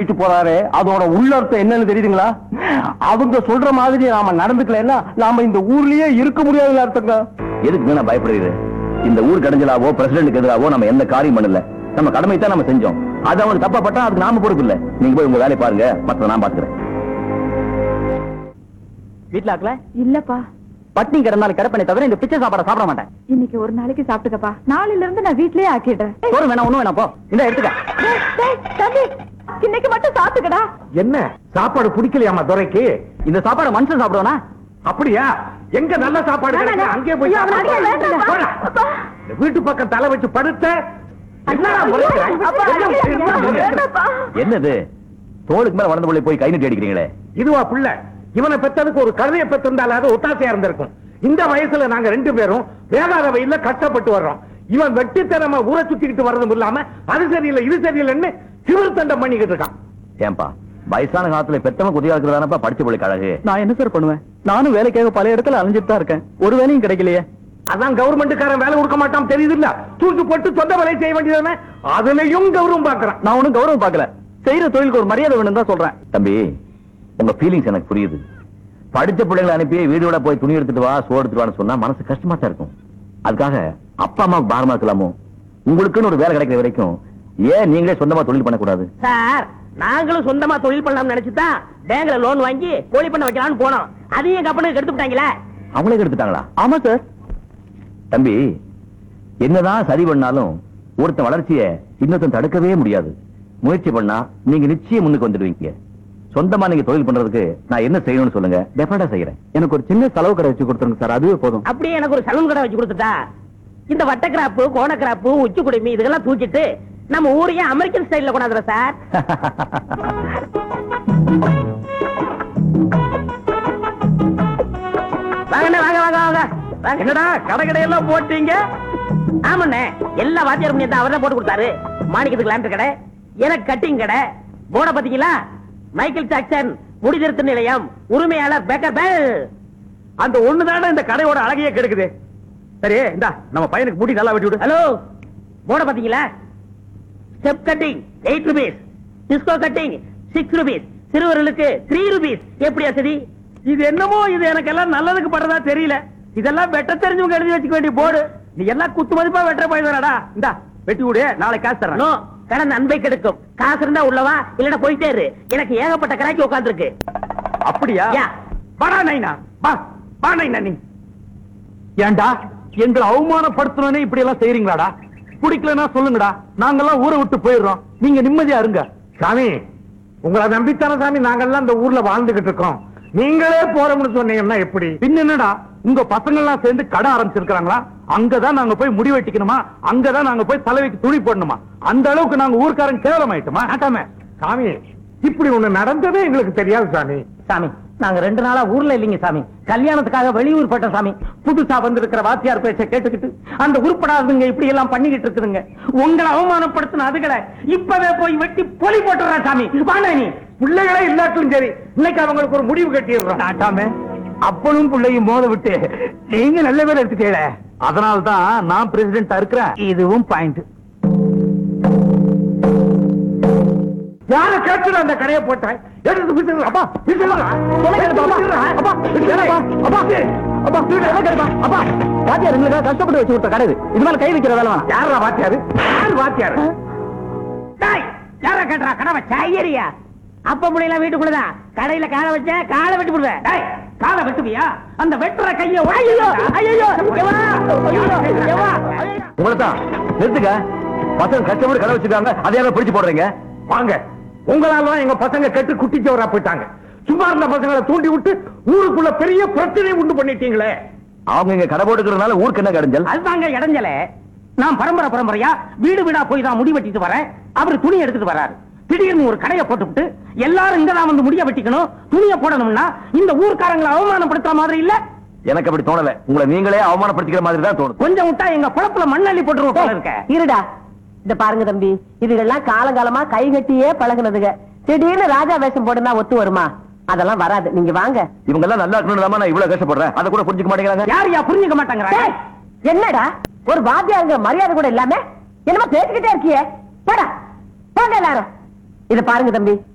சொல்லிட்டு போறாரு அதோட உள்ளர்த்தம் என்னன்னு தெரியுதுங்களா அவங்க சொல்ற மாதிரி நாம நடந்துக்கலன்னா நாம இந்த ஊர்லயே இருக்க முடியாதுன்னு அர்த்தங்க எதுக்கு நான் பயப்படுறீங்க இந்த ஊர் கடைஞ்சலாவோ பிரசிடென்ட்க்கு எதிராவோ நம்ம எந்த காரியம் பண்ணல நம்ம கடமை தான் நம்ம செஞ்சோம் அது அவங்க தப்பா பட்டா அதுக்கு நாம பொறுப்பு இல்ல நீங்க போய் உங்க வேலையை பாருங்க மத்த நான் பாத்துக்கிறேன் வீட்ல ஆக்கல இல்லப்பா பட்னி கிடந்தாலும் கிடப்பனே தவிர இந்த பிச்சை சாப்பாட சாப்பிட மாட்டேன் இன்னைக்கு ஒரு நாளைக்கு சாப்பிட்டுக்கப்பா நாளையில இருந்து நான் வீட்லயே ஆக்கிடுறேன் சோறு வேணாம் ஒண்ணும் வேணாம் போ இந்த எடுத்துக்க டேய், டேய், தம்பி இன்னைக்கு மட்டும் சாப்பிட்டுக்கடா என்ன சாப்பாடு பிடிக்கலையாமா துரைக்கு இந்த சாப்பாடு மனுஷன் சாப்பிடுவானா அப்படியா எங்க நல்ல சாப்பாடு வேணாம், கிடைக்குது, வேணாம். அங்கே போய் ஐயோ, அவனை சாப்பிடு. அடிக்க வேண்டாம். போடா. அப்பா. இந்த வீட்டு பக்கம் தலை வச்சு படுத்த என்னடா ஐயோ, முறைக்கிற? அப்பா, அடிக்காதீங்க. வேண்டாப்பா. என்னது தோளுக்கு மேல வளர்ந்த பிள்ளை போய் கை நீட்டி அடிக்கிறீங்களே இதுவா புள்ள இவனை பெத்ததுக்கு ஒரு கழுதைய பெத்திருந்தால அது ஒத்தாசையா இருந்திருக்கும் இந்த வயசுல நாங்க ரெண்டு பேரும் வேதார வயல்ல கஷ்டப்பட்டு வர்றோம் இவன் வெட்டித்தனமா ஊரை சுத்திக்கிட்டு வர்றதும் இல்லாம அது சரியில்லை இது சரியில்லைன்னு சிவர் தண்டம் பண்ணிக்கிட்டு இருக்கான் ஏன்பா வயசான காலத்துல பெத்தவங்க குதியா இருக்கிறதானப்பா படிச்ச பிள்ளை அழகு நான் என்ன சார் பண்ணுவேன் நானும் வேலைக்காக பல இடத்துல அலைஞ்சிட்டு தான் இருக்கேன் ஒரு வேலையும் கிடைக்கலையே அதான் கவர்மெண்ட்காரன் வேலை கொடுக்க மாட்டான் தெரியுது இல்ல தூக்கி போட்டு சொந்த வேலையை செய்ய வேண்டியதானே அதுலயும் கௌரவம் பாக்குறான் நான் ஒண்ணும் கௌரவம் பார்க்கல செய்யற தொழிலுக்கு ஒரு மரியாதை வேணும் தான் சொல்றேன் தம்பி உங்க ஃபீலிங்ஸ் எனக்கு புரியுது படிச்ச பிள்ளைங்களை அனுப்பி வீடோட போய் துணி எடுத்துட்டு வா சோறு எடுத்துட்டு வான்னு சொன்னா மனசு கஷ்டமா தான் இருக்கும் அதுக்காக அப்பா அம்மாவுக்கு பாரமா இருக்கலாமோ உங்களுக்குன்னு ஒரு வேலை கிடைக்கிற வரைக்கும் ஏன் நீங்களே சொந்தமா தொழில் பண்ணக்கூடாது சார் நாங்களும் சொந்தமா தொழில் பண்ணலாம்னு நினைச்சுதான் பேங்க்ல லோன் வாங்கி கோழி பண்ண வைக்கலாம்னு போனோம் அதையும் எங்க அப்பனுக்கு எடுத்து விட்டாங்களே அவங்களே எடுத்துட்டாங்களா ஆமா சார் தம்பி என்னதான் சரி பண்ணாலும் ஒருத்தன் வளர்ச்சிய இன்னொருத்தன் தடுக்கவே முடியாது முயற்சி பண்ணா நீங்க நிச்சயம் முன்னுக்கு வந்துடுவீங்க சொந்தமா நீங்க தொழில் பண்றதுக்கு நான் என்ன செய்யணும்னு சொல்லுங்க டெஃபினட்டா செய்யறேன் எனக்கு ஒரு சின்ன செலவு கடை வச்சு கொடுத்துருங்க சார் அதுவே போதும் அப்படியே எனக்கு ஒரு சலூன் கடை வச்சு கொடுத்துட்டா இந்த வட்ட கிராப்பு கோண கிராப்பு உச்சி குடுமி இதெல்லாம் தூக்கிட்டு நம்ம ஊரையே அமெரிக்கன் ஸ்டைல்ல கொண்டாந்துற சார் வாங்கண்ணே வாங்க வாங்க வாங்க வாங்க என்னடா கடை கடையெல்லாம் போட்டீங்க ஆமாண்ணே எல்லா வாத்தியார் பண்ணி அவர் தான் போட்டு கொடுத்தாரு மாணிக்கத்துக்கு லேம்பு கடை எனக்கு கட்டிங் கடை போர்ட பாத்தீங்களா மைக்கேல் ஜாக்சன் முடிதிருத்த நிலையம் உரிமையாளர் பேக்கர் பெல் அந்த ஒண்ணுதானே இந்த கடையோட அழகையே கெடுக்குது சரி இந்தா நம்ம பையனுக்கு முடி நல்லா வெட்டி விடு ஹலோ போர்ட பாத்தீங்களா step cutting eight rupees disco cutting six rupees சிறுவர்களுக்கு த்ரீ ருபீஸ் எப்படி வசதி இது என்னமோ இது எனக்கு எல்லாம் நல்லதுக்கு படுறதா தெரியல இதெல்லாம் வெட்ட தெரிஞ்சவங்க எழுதி வச்சுக்க வேண்டிய போடு நீ எல்லாம் குத்து மதிப்பா வெட்டுற போயிடுறடா இந்தா வெட்டி விடு நாளைக்கு காசு தரேன் நோ கடந்த அன்பை கெடுக்கும் காசு இருந்தா உள்ளவா இல்லன்னா போயிட்டே இரு எனக்கு ஏகப்பட்ட கராக்கி உட்கார்ந்துருக்கு அப்படியா யா. வாடா நைனா வா வா நைனா நீ ஏன்டா எங்களை அவமானப்படுத்தணும்னே இப்படி எல்லாம் செய்றீங்களாடா பிடிக்கலன்னா சொல்லுங்கடா நாங்கெல்லாம் ஊரை விட்டு போயிடுறோம் நீங்க நிம்மதியா இருங்க சாமி உங்களை நம்பித்தான சாமி நாங்கெல்லாம் இந்த ஊர்ல வாழ்ந்துகிட்டு இருக்கோம் நீங்களே போறோம்னு சொன்னீங்கன்னா எப்படி பின்ன என்னடா உங்க பசங்க எல்லாம் சேர்ந்து கடை ஆரம்பிச்சிருக்காங்களா அங்கதான் நாங்க போய் முடி வெட்டிக்கணுமா அங்கதான் நாங்க போய் தலைவைக்கு துணி போடணுமா அந்த அளவுக்கு நாங்க ஊர்க்காரன் கேவலம் ஆயிட்டுமா ஆட்டாமே சாமி இப்படி ஒண்ணு நடந்ததே எங்களுக்கு தெரியாது சாமி சாமி நாங்க ரெண்டு நாளா ஊர்ல இல்லைங்க சாமி கல்யாணத்துக்காக வெளியூர் போட்டோம் சாமி புதுசா வந்திருக்கிற வாத்தியார் பேச்ச கேட்டுக்கிட்டு அந்த உருப்படாதுங்க இப்படி எல்லாம் பண்ணிக்கிட்டு இருக்குதுங்க உங்களை அவமானப்படுத்தின அதுகளை இப்பவே போய் வெட்டி பொலி போட்டுறா சாமி வாங்க நீ பிள்ளைகளே இல்லாட்டும் சரி இன்னைக்கு அவங்களுக்கு ஒரு முடிவு கட்டிடுறோம் நாட்டாமே அப்பனும் பிள்ளையும் மோத விட்டு நீங்க நல்ல பேர் எடுத்துக்கல அதனால தான் நான் பிரசிடென்டா இருக்கிறேன் இதுவும் பாயிண்ட் யார கேட்டு அந்த கடையை போட்டேன் எடுத்து விட்டுரு அப்பா விட்டுரு அப்பா விட்டுரு அப்பா அப்பா விட்டுரு அப்பா வாத்தியார் எங்களுக்காக கஷ்டப்பட்டு வச்சு கொடுத்த கடை இது. இது மேல கை வைக்கிற வேலை வேணாம் யாரா வாத்தியாரு யார் வாத்தியாரு டேய், யார கேட்டா கடை வச்ச ஐயரியா அப்ப முடியல வீட்டுக்குள்ளதான் கடையில காலை வச்ச காலை வெட்டி போடுவேன் டேய், காலை வெட்டுவியா அந்த வெட்டுற கைய ஐயோ ஐயோ எவா எவா உங்களை தான் நிறுத்துங்க பசங்க கஷ்டப்பட்டு கடை வச்சிருக்காங்க அதையாவது பிடிச்சு போடுறீங்க வாங்க உங்களால தான் எங்க பசங்க கெட்டு குட்டிச்சவரா போயிட்டாங்க சும்மா இருந்த பசங்களை தூண்டி விட்டு ஊருக்குள்ள பெரிய பிரச்சனை உண்டு பண்ணிட்டீங்களே அவங்க இங்க கடை போட்டுக்கிறதுனால ஊருக்கு என்ன கடைஞ்சல் அதுதாங்க இடைஞ்சல நான் பரம்பரை பரம்பரையா வீடு வீடா போய் தான் முடி வெட்டிட்டு வரேன் அவரு துணி எடுத்துட்டு வராரு திடீர்னு ஒரு கடையை போட்டுவிட்டு எல்லாரும் இங்க தான் வந்து முடிய வெட்டிக்கணும் துணியை போடணும்னா இந்த ஊர்க்காரங்களை அவமானப்படுத்துற மாதிரி இல்ல எனக்கு அப்படி தோணல உங்களை நீங்களே அவமானப்படுத்திக்கிற மாதிரி தான் தோணுது கொஞ்சம் விட்டா எங்க குழப்புல மண்ணள்ளி போட்டுருவோம் போல இருக்க இருடா இத பாருங்க தம்பி இதுகெல்லாம் காலங்காலமா கை கட்டியே பழகுனதுங்க திடீர்னு ராஜா வேஷம் போடுனா ஒத்து வருமா அதெல்லாம் வராது நீங்க வாங்க இவங்க எல்லாம் நல்லா இருக்கணும் நான் இவ்வளவு கஷ்டப்படுறேன் அதை கூட புரிஞ்சுக்க மாட்டேங்கிறாங்க யார் யா புரிஞ்சுக்க மாட்டாங்கிறாங்க டேய், என்னடா ஒரு வாத்தியாருங்க மரியாதை கூட இல்லாம என்னமோ பேசிக்கிட்டே இருக்கியே போடா போங்க எல்லாரும் இத பாருங்க தம்பி